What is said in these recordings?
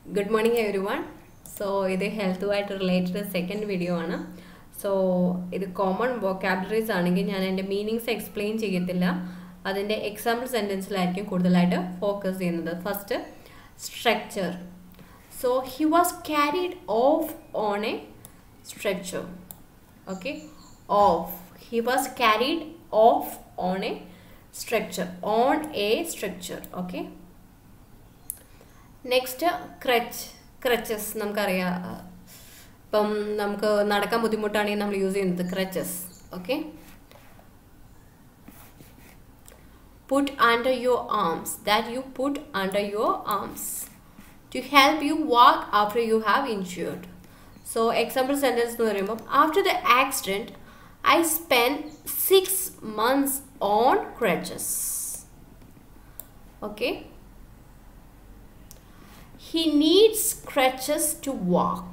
Good morning everyone so ഇത് ഹെൽത്തുമായിട്ട് related second video ആണ് സോ ഇത് കോമൺ വൊക്കാബുലറീസ് ആണെങ്കിൽ ഞാൻ എൻ്റെ മീനിങ്സ് എക്സ്പ്ലെയിൻ ചെയ്യത്തില്ല അതിൻ്റെ എക്സാമ്പിൾ സെൻറ്റൻസിലായിരിക്കും കൂടുതലായിട്ട് ഫോക്കസ് ചെയ്യുന്നത് first stretcher so he was carried off on a stretcher okay off he was carried off on a stretcher on a stretcher okay next crutch crutches നമുക്കറിയാം ഇപ്പം നമുക്ക് നടക്കാൻ ബുദ്ധിമുട്ടാണെങ്കിൽ നമ്മൾ യൂസ് ചെയ്യുന്നത് crutches okay put under your arms that you put under your arms to help you walk after you have injured so example sentence എന്ന് പറയുമ്പോൾ after the accident i spent six months on crutches okay he needs crutches to walk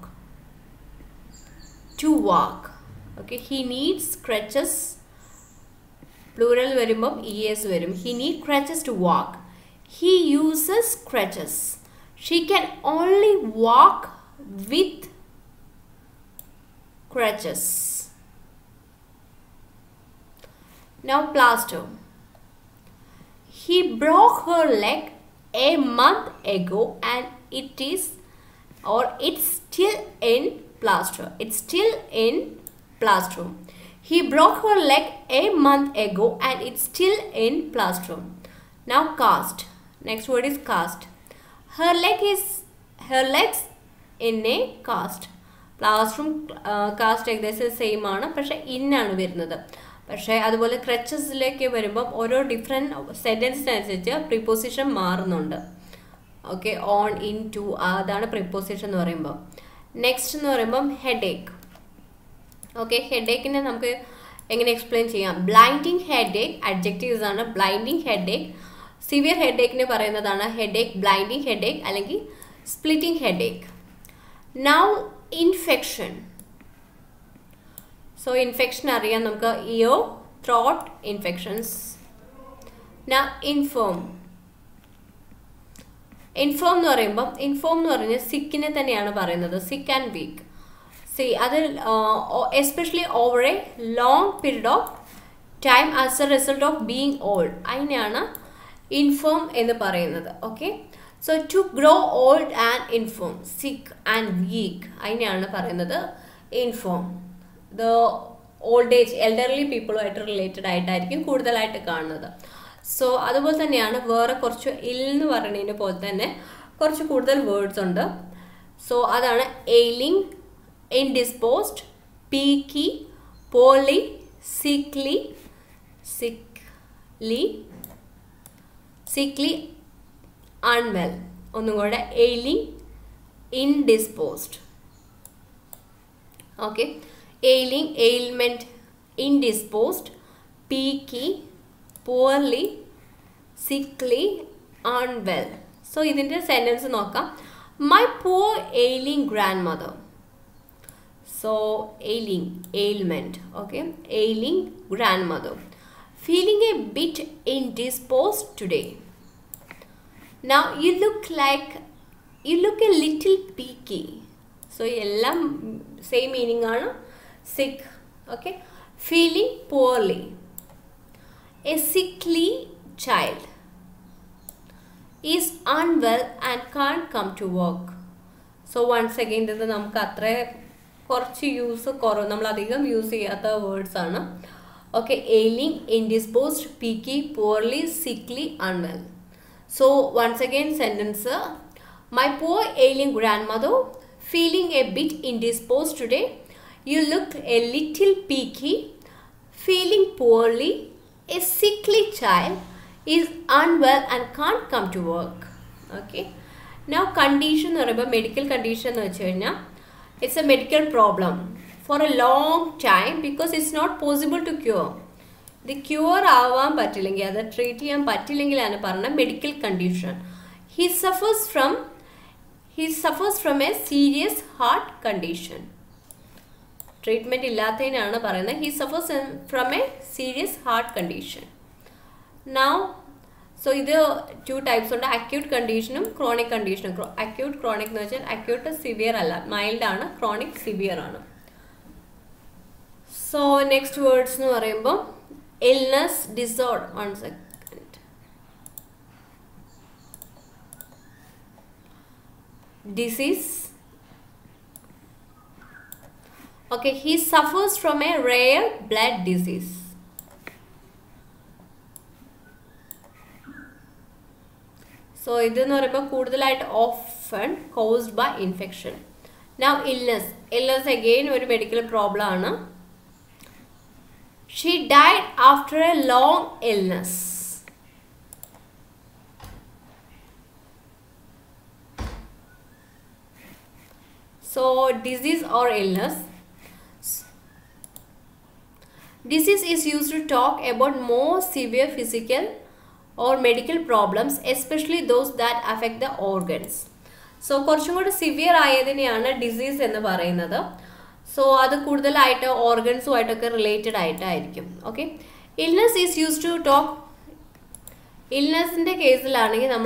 to walk okay he needs crutches plural വരുമ്പം E S വരും he need crutches to walk he uses crutches she can only walk with crutches now plaster he broke her leg a month ago and it is or it's still in plaster. It's still in plaster. He broke her leg a month ago and it's still in plaster. Now cast. Next word is cast. Her leg is her legs in a cast. പ്ലാസ്റ്ററും cast ഏകദേശം same ആണ് പക്ഷേ ഇന്നാണ് വരുന്നത് പക്ഷേ അതുപോലെ ക്രച്ചസിലേക്ക് വരുമ്പം ഓരോ ഡിഫറെൻറ്റ് സെൻറ്റൻസിനനുസരിച്ച് പ്രിപ്പോസിഷൻ മാറുന്നുണ്ട് ഓക്കെ ഓൺ ഇൻ ടു അതാണ് പ്രിപ്പോസിഷൻ എന്ന് പറയുമ്പോൾ നെക്സ്റ്റ് എന്ന് പറയുമ്പം ഹെഡ് ഏക്ക് ഓക്കെ ഹെഡ് ഏക്കിനെ നമുക്ക് എങ്ങനെ എക്സ്പ്ലെയിൻ ചെയ്യാം ബ്ലൈൻഡിങ് ഹെഡ് ഏക്ക് അഡ്ജക്റ്റീവ്സ് ആണ് ബ്ലൈൻഡിങ് ഹെഡ് ഏക്ക് സിവിയർ ഹെഡ് ഏക്കിനെ പറയുന്നതാണ് headache blinding headache അല്ലെങ്കിൽ splitting headache now infection so infection അറിയാം നമുക്ക് ഇയോ throat infections now infirm infirm എന്ന് പറയുമ്പം ഇൻഫോം എന്ന് പറഞ്ഞാൽ സിക്കിനെ തന്നെയാണ് പറയുന്നത് സിക്ക് ആൻഡ് വീക്ക് സി അത് especially over a long period of time as a result of being old അതിനെയാണ് ഇൻഫോം എന്ന് പറയുന്നത് okay so to grow old and infirm sick and weak അതിനെയാണ് പറയുന്നത് infirm the old age elderly പീപ്പിളുമായിട്ട് related ആയിട്ടായിരിക്കും കൂടുതലായിട്ട് കാണുന്നത് സോ അതുപോലെ തന്നെയാണ് വേറെ കുറച്ച് ഇൽ എന്ന് പറയുന്നതിന് പോലെ തന്നെ കുറച്ച് കൂടുതൽ വേർഡ്സ് ഉണ്ട് സോ അതാണ് ailing indisposed peaky poorly sickly sickly sickly unwell ഒന്നും കൂടെ ailing indisposed okay ailing ailment indisposed peaky poorly sickly unwell so ഇതിൻ്റെ സെൻറ്റൻസ് നോക്കാം my poor ailing grandmother so ailing ailment okay ailing grandmother feeling a bit indisposed today now you look like you look a little peaky so എല്ലാം same meaning ആണ് sick okay feeling poorly A sickly child is unwell and can't come to work. So once again ഇത് നമുക്ക് അത്ര കുറച്ച് use കുറവ് നമ്മൾ അധികം use ചെയ്യാത്ത വേർഡ്സ് ആണ് okay ailing indisposed peaky poorly sickly unwell so once again sentence my poor ailing grandmother feeling a bit indisposed today you look a little peaky feeling poorly a sickly child is unwell and can't come to work okay now condition എന്ന് പറയുമ്പോൾ medical condition എന്ന് വെച്ച് കഴിഞ്ഞാൽ it's a medical problem for a long time because it's not possible to cure ഇത് cure ആവാൻ പറ്റില്ലെങ്കിൽ അത് treat ചെയ്യാൻ പറ്റില്ലെങ്കിലാണ് പറഞ്ഞ medical condition he suffers from he suffers from a serious heart condition treatment ഇല്ലാത്തതിനാണ് പറയുന്നത് he suffers from a serious heart condition now so ഇത് ടു ടൈപ്സ് ഉണ്ട് അക്യൂട്ട് കണ്ടീഷനും ക്രോണിക് കണ്ടീഷനും അക്യൂട്ട് ക്രോണിക് എന്ന് വെച്ചാൽ അക്യൂട്ട് സിവിയർ അല്ല മൈൽഡ് ആണ് ക്രോണിക് സിവിയർ ആണ് സോ നെക്സ്റ്റ് വേർഡ്സ് എന്ന് പറയുമ്പോൾ illness disorder one second disease okay he suffers from a rare blood disease so ഇതെന്ന് പറയുമ്പോൾ കൂടുതലായിട്ട് often caused by infection now illness illness again ഒരു മെഡിക്കൽ പ്രോബ്ലം ആണ് she died after a long illness So, disease or illness. Disease is used to talk about more severe physical or medical problems, especially those that affect the organs. So കുറച്ചും കൂടി severe ആയതിനെയാണ് disease എന്ന് പറയുന്നത് so അത് കൂടുതലായിട്ട് ഓർഗൻസുമായിട്ടൊക്കെ related ആയിട്ടായിരിക്കും okay illness is use to talk ഇൽനെസ്സിൻ്റെ കേസിലാണെങ്കിൽ നമ്മൾ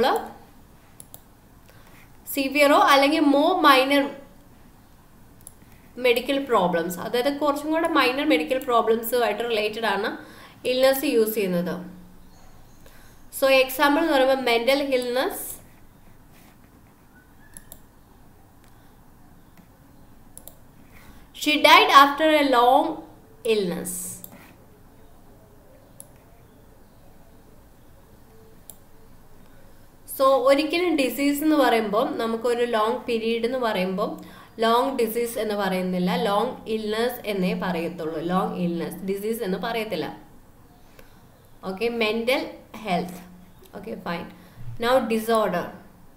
സിവിയറോ അല്ലെങ്കിൽ മോർ മൈനർ മെഡിക്കൽ പ്രോബ്ലംസ് അതായത് കുറച്ചും കൂടെ മൈനർ മെഡിക്കൽ പ്രോബ്ലംസുമായിട്ട് റിലേറ്റഡ് ആണ് ഇൽനെസ് യൂസ് ചെയ്യുന്നത് സോ എക്സാമ്പിൾ എന്ന് പറയുമ്പോൾ mental illness she died after a long illness so ഒരിക്കലും ഡിസീസ് എന്ന് പറയുമ്പോൾ നമുക്കൊരു ലോങ് പീരീഡ് എന്ന് പറയുമ്പോൾ ലോങ് ഡിസീസ് എന്ന് പറയുന്നില്ല ലോങ് ഇൽനെസ് എന്നേ പറയത്തുള്ളൂ ലോങ് ഇൽനെസ് ഡിസീസ് എന്ന് പറയത്തില്ല okay mental health okay fine now disorder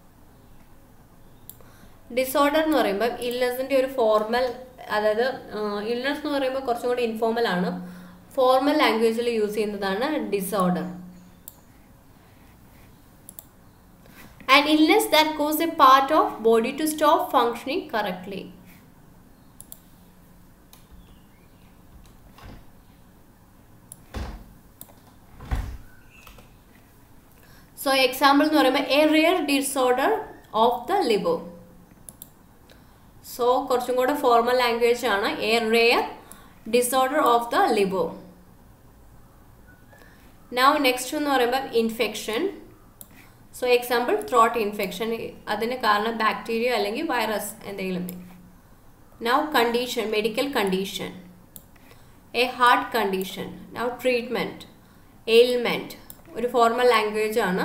disorder എന്ന് പറയുമ്പോൾ ഇൽനെസ്സിൻ്റെ ഒരു ഫോർമൽ അതായത് ഇൽനെസ് എന്ന് പറയുമ്പോൾ കുറച്ചും കൂടി ഇൻഫോർമൽ ആണ് ഫോർമൽ ലാംഗ്വേജിൽ യൂസ് ചെയ്യുന്നതാണ് disorder an illness that causes a part of body to stop functioning correctly so example എന്ന് പറയുമ്പോൾ a rare disorder of the liver so കുറച്ചും കൂടെ ഫോർമൽ ലാംഗ്വേജ് ആണ് a rare disorder of the liver now next എന്ന് പറയുമ്പോൾ infection so example throat infection അതിന് കാരണം bacteria അല്ലെങ്കിൽ വൈറസ് എന്തെങ്കിലും now condition medical condition a heart condition now treatment ailment ഒരു ഫോർമൽ ലാംഗ്വേജ് ആണ്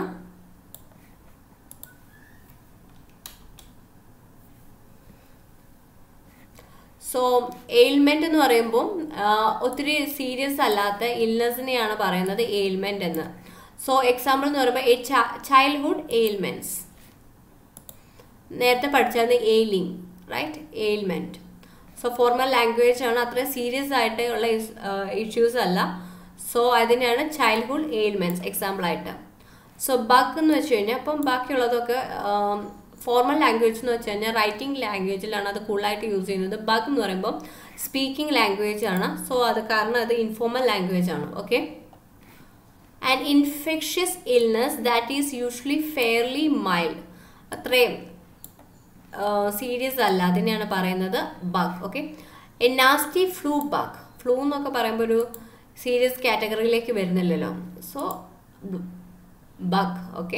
സോ എയിൽമെൻറ്റ് എന്ന് പറയുമ്പോൾ ഒത്തിരി സീരിയസ് അല്ലാത്ത ഇൽനെസ്സിനെയാണ് പറയുന്നത് എയിൽമെൻറ്റ് എന്ന് സോ എക്സാമ്പിൾ എന്ന് പറയുമ്പോൾ എ ചൈൽഡ്ഹുഡ് എയിൽമെൻറ്റ്സ് നേരത്തെ പഠിച്ചായിരുന്നു ailing right ailment so formal language ആണ് അത്ര സീരിയസ് ആയിട്ട് ഉള്ള ഇഷ്യൂസ് അല്ല സോ അതിനെയാണ് ചൈൽഡ്ഹുഡ് എയിൽമെൻറ്റ്സ് എക്സാമ്പിൾ ആയിട്ട് സോ ബഗ് എന്ന് വെച്ച് കഴിഞ്ഞാൽ അപ്പം ബാക്കിയുള്ളതൊക്കെ ഫോർമൽ ലാംഗ്വേജ് എന്ന് വെച്ച് കഴിഞ്ഞാൽ റൈറ്റിംഗ് ലാംഗ്വേജിലാണ് അത് കൂടുതലായിട്ട് യൂസ് ചെയ്യുന്നത് ബഗ് എന്ന് പറയുമ്പോൾ സ്പീക്കിംഗ് ലാംഗ്വേജ് ആണ് സോ അത് കാരണം അത് ഇൻഫോർമൽ ലാംഗ്വേജ് ആണ് okay an infectious illness that is usually fairly mild അത്രയും സീരിയസ് അല്ല അതിനെയാണ് പറയുന്നത് bug okay a nasty flu bug flu എന്നൊക്കെ പറയുമ്പോൾ ഒരു സീരിയസ് കാറ്റഗറിയിലേക്ക് വരുന്നില്ലല്ലോ so bug okay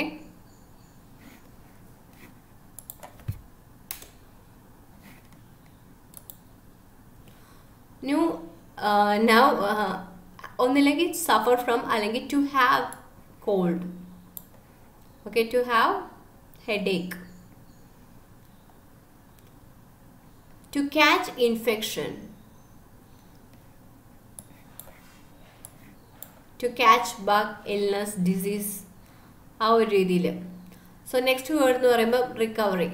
new now ഒന്നില്ലെങ്കിൽ സഫർ ഫ്രം അല്ലെങ്കിൽ to have cold okay to have headache to catch infection to catch bug illness disease ആ ഒരു രീതിയിൽ സോ നെക്സ്റ്റ് വേർഡ് എന്ന് പറയുമ്പോൾ റിക്കവറി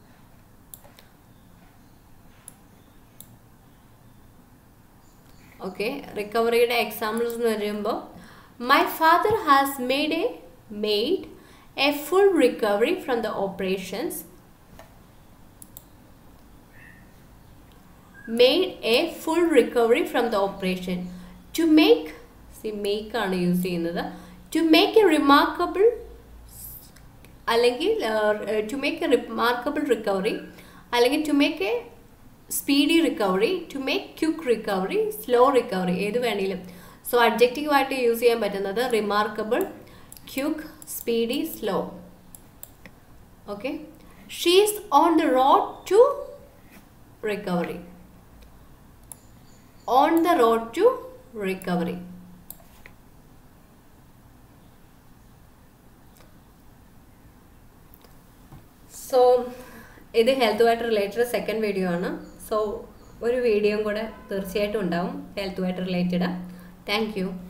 ഓക്കെ റിക്കവറിയുടെ എക്സാമ്പിൾസ് എന്ന് പറയുമ്പോൾ my father has made a made a full recovery from the operations made a full recovery from the operation to make സി make ആണ് use ചെയ്യുന്നത് ടു മേക്ക് എ റിമാർക്കബിൾ അല്ലെങ്കിൽ to make a remarkable recovery അല്ലെങ്കിൽ to make a speedy recovery to make quick recovery slow recovery ഏത് വേണമെങ്കിലും so അഡ്ജക്റ്റീവായിട്ട് use ചെയ്യാൻ പറ്റുന്നത് remarkable quick speedy slow okay she's on the road to recovery on the road to recovery so ഇത് ഹെൽത്തുമായിട്ട് related second video ആണ് so ഒരു വീഡിയോയും കൂടെ തീർച്ചയായിട്ടും ഉണ്ടാവും ഹെൽത്തുമായിട്ട് റിലേറ്റഡ് താങ്ക് യു